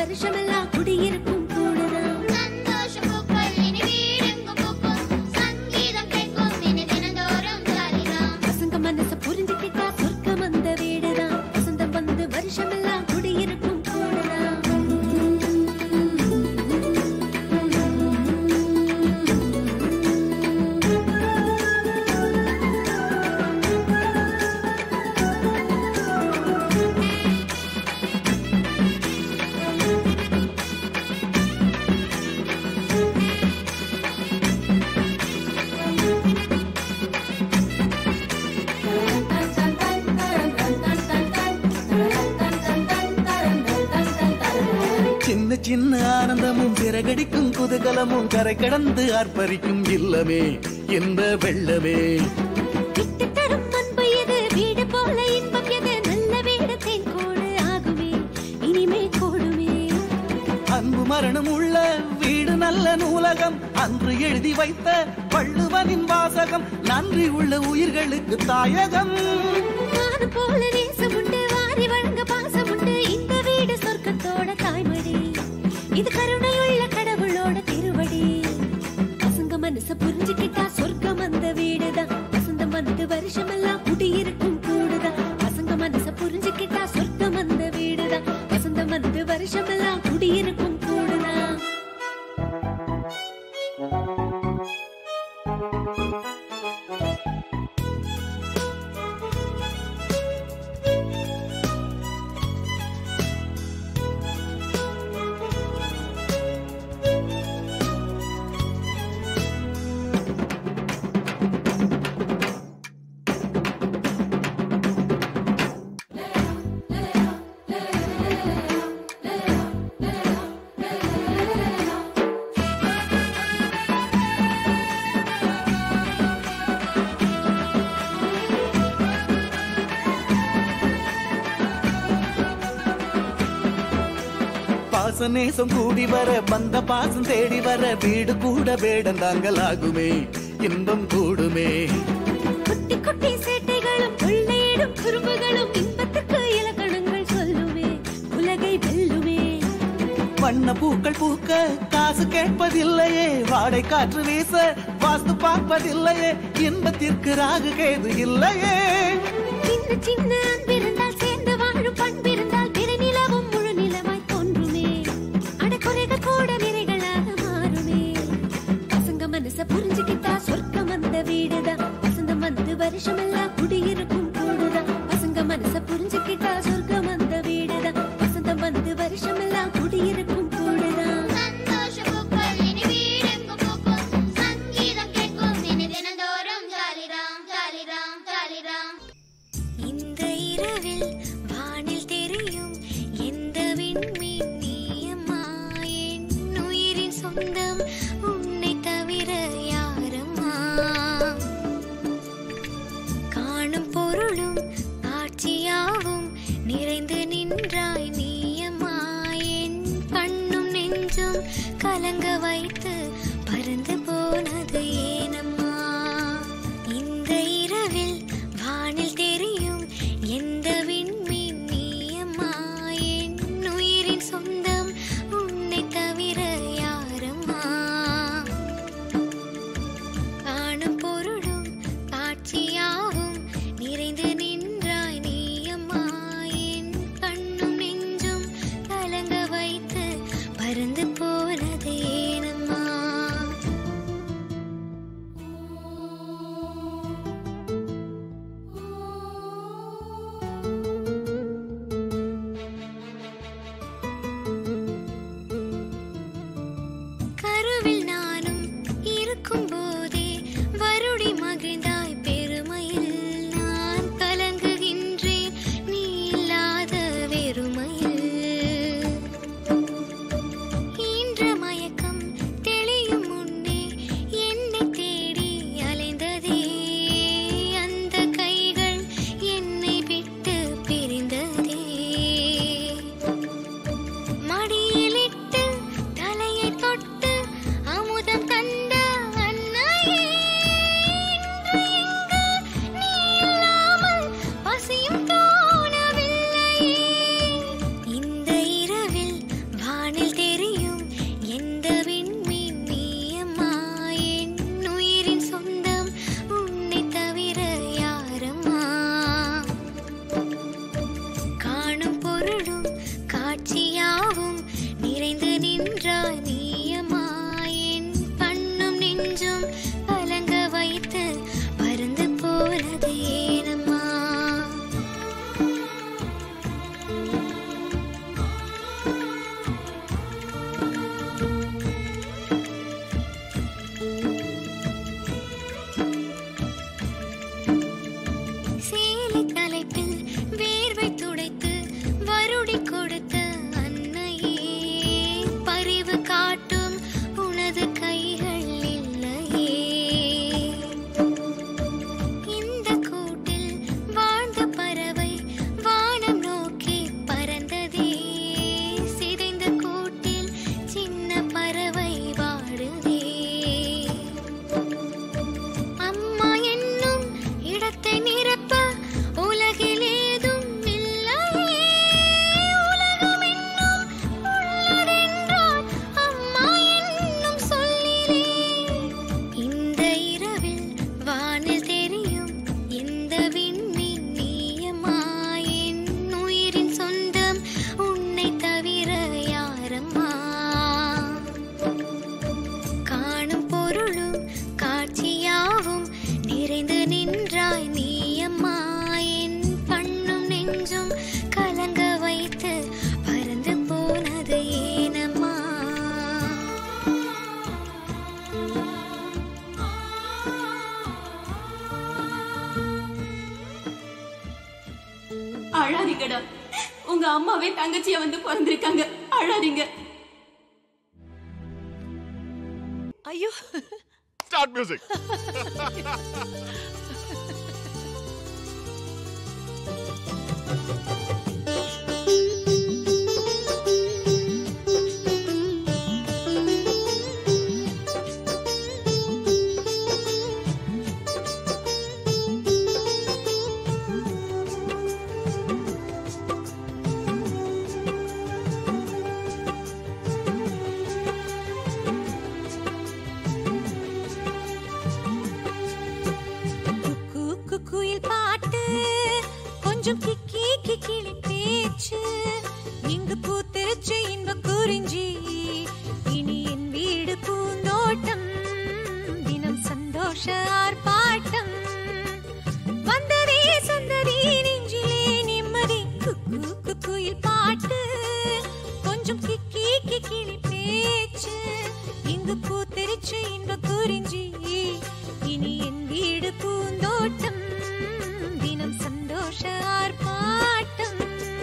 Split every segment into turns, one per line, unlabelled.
வருஷமெல்லாம் குடியிருக்கும் கூடுதான்
சந்தோஷ பூக்கள் இனி வீடெங்கும் பூக்கும் சங்கீதம் கேட்கும் இனி தினந்தோறும் ஜாலிதான்
பசங்க மனச புரிஞ்சுக்கிட்டா சொர்க்கம் அந்த வீடுதான் வசந்தம் வந்து வருஷமெல்லாம் குடியிருக்கும் கூடுதான்
சின்ன சின்ன ஆனந்தமும் சிறகடிக்கும் குதூகலமும் கரை கடந்து ஆர்ப்பரிக்கும் இல்லமே இந்த வெள்ளமே
விட்டு தரும் அன்பு எது வீடு போல இன்பம் எது நல்ல வீடு தேன் கூடு ஆகுமே இனிமே கூடுமே
அன்பு மரணம் உள்ள வீடு நல்ல நூலகம் அன்று எழுதி வைத்த வள்ளுவனின் வாசகம் நன்றி உள்ள உயிர்களுக்கு தாயகம்
வானம் போல நேசம் உண்டு வாரி வழங்க பாசம் உண்டு இந்த வீடு சொர்க்கத்தோட தாய்மடி இது கருணையுள்ள கடவுளோட திருவடி பசங்க மனச புரிஞ்சுக்கிட்டா சொர்க்கம் அந்த வீடுதான் வசந்தம் வந்து வருஷமெல்லாம் குடியிருக்கும் கூடுதான் பசங்க மனச புரிஞ்சுக்கிட்டா சொர்க்கம் அந்த வீடுதான் வசந்தம் வந்து வருஷமெல்லாம் குடியிருக்கும் கூடுதான்
பாச நேசம் கூடி வர பந்த பாசம் தேடி வர வீடு கூட வேடந்தாங்கலாகுமே இன்பம் கூடுமே
குட்டி குட்டி சேட்டைகளும் கொள்ளையிடும் குறும்புகளும் இன்பத்துக்கு இலக்கணங்கள் சொல்லுமே உலகை வெல்லுமே
வண்ண பூக்கள் பூக்க காசு கேட்பதில்லையே வாடை காற்று வீச வாஸ்து பார்ப்பதில்லையே இன்பத்திற்கு ராகு கேது இல்லையே
சின்ன சின்ன அன்பிருந்தால் சேர்ந்து வாழும் பண்பிருந்தால் பிற நிலவும் முழு நிலமாய் தோன்றுமே அடக்குறைகள் கூட நிறைகளாக மாறுமே பசங்க மனச புரிஞ்சுக்கிட்டா சொர்க்கம் அந்த வீடுதான் வசந்தம் வந்து வருஷமெல்லாம் குடியிருக்கும் கூடுதான் பசங்க மனச புரிஞ்சுக்கிட்டா சொர்க்கம் அந்த வீடுதான் வசந்தம் வந்து வருஷமெல்லாம் குடியிருக்கும் கூடுதான்
சந்தோஷ பூக்கள் இனி வீடெங்கும் பூக்கும் சங்கீதம் கேட்கும் இனி தினந்தோறும் ஜாலிதான் ஜாலிதான் ஜாலிதான்
இந்த இரவில் வானில் தெரியும் எந்த விண்மீன் நீயம்மா என் உயிரின் சொந்தம் உன்னை தவிர யாரம்மா காணும் பொருளும் காட்சியாவும் நிறைந்து நின்றாய் நீயம்மா என் கண்ணும் நெஞ்சும் கலங்க வைத்து பறந்து போனது ஏனம்மா இந்த இரவில் வானில் தெரியும் எந்த விண்மீன் நீயம்மா என் உயிரின் சொந்தம் உன்னை தவிர யாரம்மா காணும் பொருளும் காட்சியாவும் நிறைந்து நின்றாய் நீயம்மா என் கண்ணும் நெஞ்சும் கலங்க வைத்து பறந்து போனது ஏனம்மா கருவில் நானும் இருக்கும் போதே வருடி மகிழ்ந்தாய் பெருமையில் நான் கலங்குகின்றேன் நீ இல்லாத வெறுமையில்
அம்மாவே தங்கச்சியா வந்து பிறந்திருக்காங்க அழாதீங்க
ஐயோ
ஸ்டார்ட் மியூசிக்
குக்கு குக்குயில் பாட்டு கொஞ்சம் கிக்கி கிக்கிளி பேச்சு இங்கு பூத்திருச்சு இன்ப குறிஞ்சி இனி என் வீடு பூந்தோட்டம் தினம் சந்தோஷ ஆர்ப்பாட்டம் வந்ததே சுந்தரி நெஞ்சிலே நிம்மதி குக்கு குக்குயில் பாட்டு கொஞ்சம் கிக்கி கிக்கிளி பேச்சு இங்கு பூத்திருச்சு இன்ப குறிஞ்சி இனி என் வீடு பூந்தோட்டம் தினம் சந்தோஷ ஆர்ப்பாட்டம்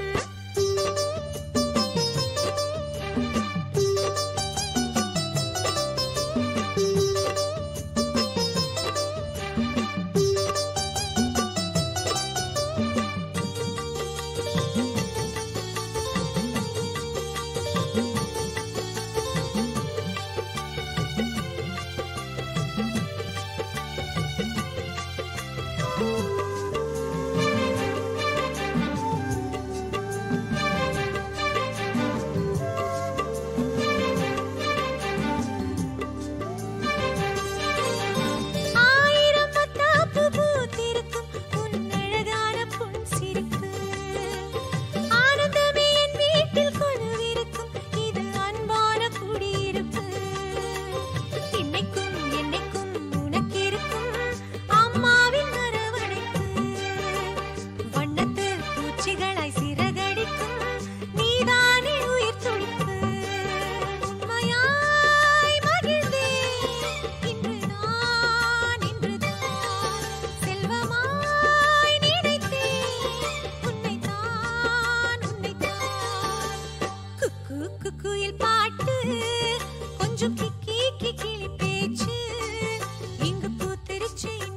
ஆயிரம் மத்தாப்பு பூத்திருக்கும் உன் அழகான பொன் சிரிப்பு ஆனந்தமே என் வீட்டில் கொலுவிருக்கும் இது அன்பான குடியிருப்பு இன்னைக்கும் என்னைக்கும் உனக்கிருக்கும் அம்மாவின் அரவணைப்பு வண்ணத்து பூச்சிகளாய் சிறகடிக்கும் நீதானே உயிர் துடிப்பு உண்மையாய் மகிழ்ந்தேன் இன்று நான் இன்றுதான் செல்வமாய் நினைத்தேன் உன்னைத்தான் உன்னைத்தான் குக்கு குக்குயில் பாட்டு கொஞ்சம் கிக்கி கிக்கிளி பேச்சு இங்கு பூத்திருச்சு